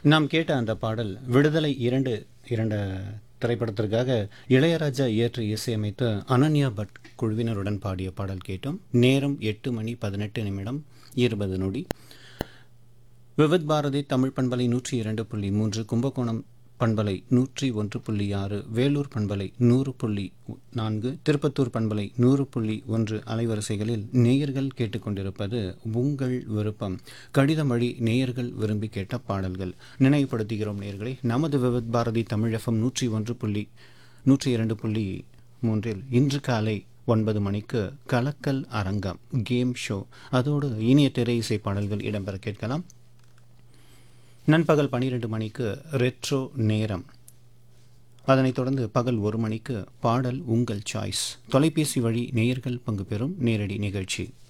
நாம் கேட்ட அந்த பாடல் விடுதலை இரண்டு இரண்டு திரைப்படத்திற்காக இளையராஜா இயற்றி இசையமைத்து அனன்யா பட் குழுவினருடன் பாடிய பாடல் கேட்டோம் நேரம் எட்டு மணி பதினெட்டு நிமிடம் இருபது நொடி விவித் பாரதி தமிழ் பண்பலை நூற்றி இரண்டு புள்ளி மூன்று கும்பகோணம் பண்பலை நூற்றி ஒன்று புள்ளி ஆறு வேலூர் பண்பலை நூறு புள்ளி நான்கு திருப்பத்தூர் பண்பலை நூறு புள்ளி ஒன்று அலைவரிசைகளில் நேயர்கள் கேட்டுக்கொண்டிருப்பது உங்கள் விருப்பம் கடிதம் வழி நேயர்கள் விரும்பி கேட்ட பாடல்கள் நினைவுபடுத்துகிறோம் நேயர்களை நமது விவித் பாரதி தமிழ் எஃப்எம் நூற்றி ஒன்று புள்ளி நூற்றி இரண்டு புள்ளி மூன்றில் இன்று காலை ஒன்பது மணிக்கு கலக்கல் அரங்கம் கேம் ஷோ அதோடு இனிய திரை இசை பாடல்கள் இடம்பெற கேட்கலாம் நண்பகல் பன்னிரெண்டு மணிக்கு ரெட்ரோ நேரம் அதனைத் தொடர்ந்து பகல் ஒரு மணிக்கு பாடல் உங்கள் சாய்ஸ் தொலைபேசி வழி நேயர்கள் பங்கு பெறும் நேரடி நிகழ்ச்சி